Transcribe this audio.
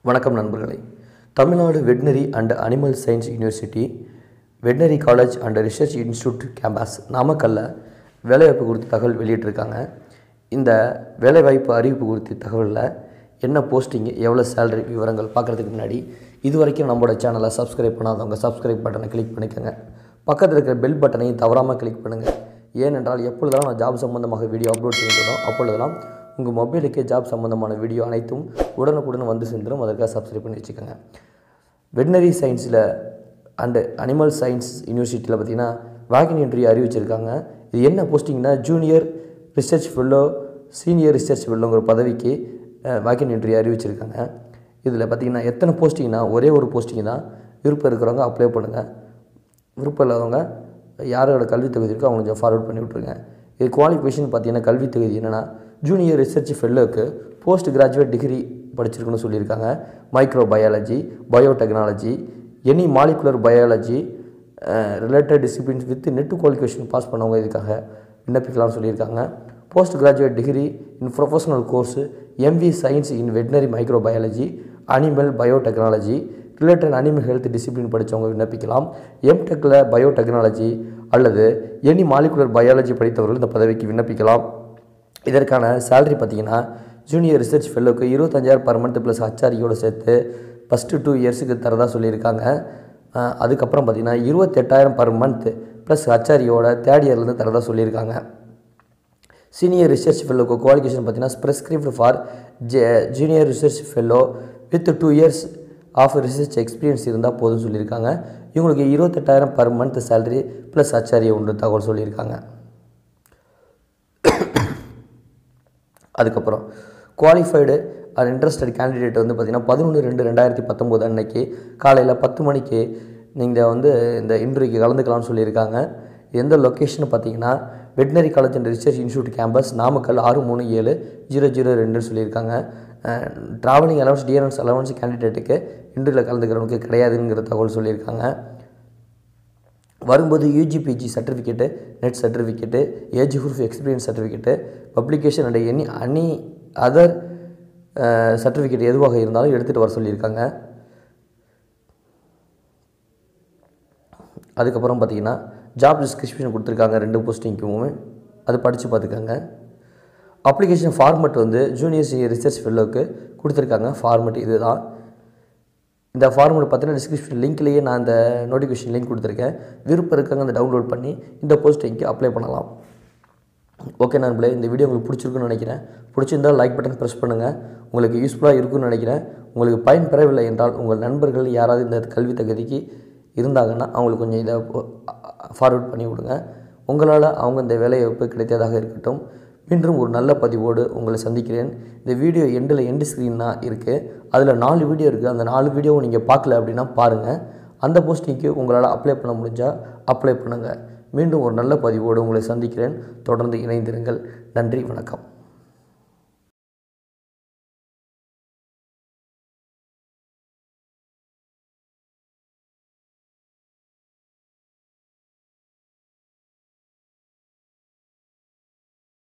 வணக்கம் நண்பர்களே Tamil Nadu veterinary and animal science university veterinary college and research institute campus நாமக்கல்ல வேலைவாய்ப்பு குறித்த தகவல் வெளியிட்டிருக்காங்க இந்த வேலைவாய்ப்பு அறிவிப்பு குறித்த தகவலில் என்ன போஸ்டிங் எவ்வளோ சேலரி விவரங்கள் பார்க்குறதுக்கு முன்னாடி இது வரைக்கும் நம்மளோட சேனலை சப்ஸ்கிரைப் பண்ணாதவங்க சப்ஸ்கிரைப் பட்டனை கிளிக் பண்ணிக்கோங்க பக்கத்தில் இருக்கிற பெல் பட்டனையும் தவறாமல் கிளிக் பண்ணுங்கள் ஏனென்றால் எப்பொழுதெல்லாம் நான் ஜாப் சம்பந்தமாக வீடியோ அப்லோட் செய்கிறோம் அப்பொழுதெல்லாம் உங்கள் மொபைலுக்கே ஜாப் சம்பந்தமான வீடியோ அனைத்தும் உடனுக்குடன் வந்து சென்றும் அதற்காக சப்ஸ்கிரைப் பண்ணி வச்சுக்கோங்க வெட்னரி சயின்ஸில் அண்டு அனிமல் சயின்ஸ் யூனிவர்சிட்டியில் பார்த்தீங்கன்னா வேகன் என்ட்ரி அறிவிச்சிருக்காங்க இது என்ன போஸ்டிங்னா junior research fellow senior research ஃபெல்லோங்கிற பதவிக்கு வேகன் என்ட்ரி அறிவிச்சிருக்காங்க இதில் பார்த்தீங்கன்னா எத்தனை போஸ்டிங்னா ஒரே ஒரு போஸ்டிங் தான் விருப்பம் இருக்கிறவங்க அப்ளை பண்ணுங்கள் விருப்பம் இல்லாதவங்க யாரோட கல்வி தகுதி இருக்கோ அவங்க கொஞ்சம் ஃபார்வர்ட் பண்ணி விட்ருங்க இது குவாலிஃபிகேஷன் பார்த்தீங்கன்னா கல்வி தகுதி என்னென்னா ஜூனியர் ரிசர்ச் ஃபெல்லோக்கு போஸ்ட் கிராஜுவேட் டிகிரி படிச்சிருக்குன்னு சொல்லியிருக்காங்க microbiology biotechnology any molecular biology related disciplines with NET qualification pass பண்ணவங்க இதுக்காக விண்ணப்பிக்கலாம்னு சொல்லியிருக்காங்க post graduate degree in professional course MV science in veterinary microbiology animal biotechnology related animal health discipline படித்தவங்க விண்ணப்பிக்கலாம் எம்டெக்கில் biotechnology அல்லது any molecular biology படித்தவர்கள் இந்த பதவிக்கு விண்ணப்பிக்கலாம் இதற்கான சேலரி பார்த்தீங்கன்னா ஜூனியர் ரிசர்ச் ஃபெல்லோக்கு இருபத்தஞ்சாயிரம் பர் மந்த் ப்ளஸ் ஹச்ஆரியோடு சேர்த்து ஃபஸ்ட்டு டூ இயர்ஸுக்கு தரதா சொல்லியிருக்காங்க அஹ் அதுக்கப்புறம் பார்த்தீங்கன்னா இருபத்தெட்டாயிரம் பர் மந்த் ப்ளஸ் ஹச்ஆரியோட தேர்ட் இயர்லேருந்து தரதா சொல்லியிருக்காங்க சீனியர் ரிசர்ச் ஃபெல்லோக்கு குவாலிஃபிகேஷன் பார்த்தீங்கன்னா prescribed for J junior research fellow with two years of research experience இருந்தால் போதும் சொல்லியிருக்காங்க இவங்களுக்கு இருபத்தெட்டாயிரம் பர் மந்த் சேலரி ப்ளஸ் ஹச்ஆரியை உண்டு தகவல் சொல்லியிருக்காங்க அதுக்கப்புறம் குவாலிஃபைடு அண்ட் இன்ட்ரெஸ்டட் கேண்டிடேட் வந்து பார்த்திங்கன்னா பதினொன்று ரெண்டு ரெண்டாயிரத்தி பத்தொம்போது அன்னைக்கு காலையில் பத்து மணிக்கு நீங்கள் வந்து இந்த இன்டர்வியூக்கு கலந்துக்கலாம்னு சொல்லியிருக்காங்க எந்த லொக்கேஷன் பார்த்தீங்கன்னா veterinary college and research institute campus Namakkal ஆறு மூணு ஏழு ஜீரோ ஜீரோ ரெண்டுன்னு சொல்லியிருக்காங்க ட்ராவலிங் அலவன்ஸ் டிஎன்எஸ் அலவன்ஸ் கேண்டிடேட்டுக்கு இன்டர்வியூவில் கலந்துக்கிறவங்களுக்கு கிடையாதுங்கிற தகவல் சொல்லியிருக்காங்க வரும்போது UG PG certificate NET certificate age proof experience certificate publication and any any other certificate எதுவாக இருந்தாலும் எடுத்துகிட்டு வர சொல்லியிருக்காங்க அதுக்கப்புறம் பார்த்தீங்கன்னா ஜாப் டிஸ்கிரிப்ஷன் கொடுத்துருக்காங்க ரெண்டு போஸ்டிங்க்குமே அது படித்து பார்த்துக்கோங்க அப்ளிகேஷன் ஃபார்மெட் வந்து ஜூனியர் சீனியர் ரிசர்ச் ஃபெல்லோக்கு கொடுத்துருக்காங்க ஃபார்மெட் இது தான் இந்த ஃபார்மெட் பார்த்தீங்கன்னா டிஸ்கிரிப்ஷன் லிங்க்லேயே நான் இந்த நோட்டிஃபிகேஷன் லிங்க் கொடுத்துருக்கேன் விருப்பம் இருக்காங்க அந்த டவுன்லோட் பண்ணி இந்த போஸ்டிங்க்கு அப்ளை பண்ணலாம் ஓகே நண்பர்களே இந்த வீடியோ உங்களுக்கு பிடிச்சிருக்குன்னு நினைக்கிறேன் பிடிச்சிருந்தால் லைக் பட்டன் ப்ரெஸ் பண்ணுங்கள் உங்களுக்கு யூஸ்ஃபுல்லாக இருக்குன்னு நினைக்கிறேன் உங்களுக்கு பயன் பெறவில்லை என்றால் உங்கள் நண்பர்கள் யாராவது இந்த கல்வி தகுதிக்கு இருந்தாங்கன்னா அவங்களுக்கு கொஞ்சம் இதை ஃபார்வர்ட் பண்ணி விடுங்க உங்களால் அவங்க இந்த வேலைவாய்ப்பு கிடைத்ததாக இருக்கட்டும் மீண்டும் ஒரு நல்ல பதிவோடு உங்களை சந்திக்கிறேன் இந்த வீடியோ எண்டில் எண்டு ஸ்க்ரீனாக இருக்குது அதில் நாலு வீடியோ இருக்குது அந்த நாலு வீடியோவை நீங்கள் பார்க்கல அப்படின்னா பாருங்கள் அந்த போஸ்டிங்க்கு உங்களால் அப்ளை பண்ண முடிஞ்சால் அப்ளை பண்ணுங்கள் மீண்டும் ஒரு நல்ல பதிவோடு உங்களை சந்திக்கிறேன் தொடர்ந்து இணைந்திருங்கள் நன்றி வணக்கம்